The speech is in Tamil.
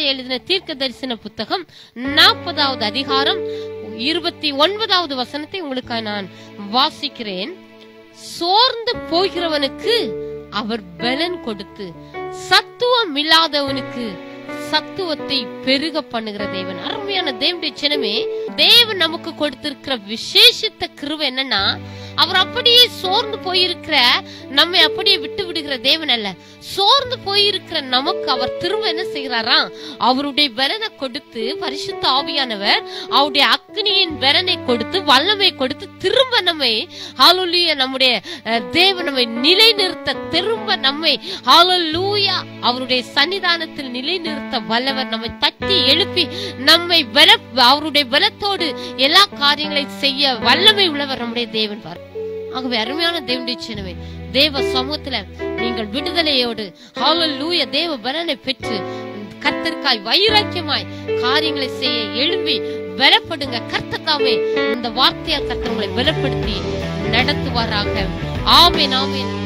ஏசாயா எழுதின தீர்க்க தரிசன புத்தகம் நாற்பதாவது அதிகாரம் இருபத்தி ஒன்பதாவது வசனத்தை உங்களுக்காக நான் வாசிக்கிறேன் சோர்ந்து போகிறவனுக்கு அவர் பலன் கொடுத்து சத்துவம் இல்லாதவனுக்கு சத்துவத்தை பெருக பண்ணுகிற தேவன் அருமையான தேவனுடைய சினமே தேவன் நமக்கு கொடுத்திருக்கிற விசேஷித்த கிருவை என்னன்னா அவர் அப்படியே சோர்ந்து போயிருக்கிற நம்மை அப்படியே விட்டு விடுகிற தேவன் அல்ல சோர்ந்து போயிருக்கிற நமக்கு அவர் திரும்ப என்ன செய்கிறாராம் அவருடைய பலனை கொடுத்து பரிசுத்த ஆவியானவர் அவருடைய அக்னியின் பலனை கொடுத்து வல்லமை கொடுத்து திரும்ப நம்மை ஹalleluya நம்முடைய அஹ், தேவன் நம்மை நிலைநிறுத்த திரும்ப நம்மை ஹalleluya அவருடைய சன்னிதானத்தில் நிலைநிறுத்த வல்லவர் நம்மை தட்டி எழுப்பி நம்மை பல அவருடைய பலத்தோடு எல்லா காரியங்களையும் செய்ய வல்லமை உள்ளவர் நம்முடைய தேவன் பார் ஆகவே அருமையான தேவனுடைய சின்னமே தேவ சமூகத்துல நீங்கள் விடுதலையோடு ஹalleluya தேவ பலனை பெற்று கர்த்தருக்காய் வைராக்கியமாய் காரியங்களை செய்ய எழும்பி பலப்படுங்க கர்த்தத்தாமே இந்த வார்த்தையால் கர்த்தர் உங்களை பலப்படுத்தி நடத்துவாராக ஆமென் ஆமென்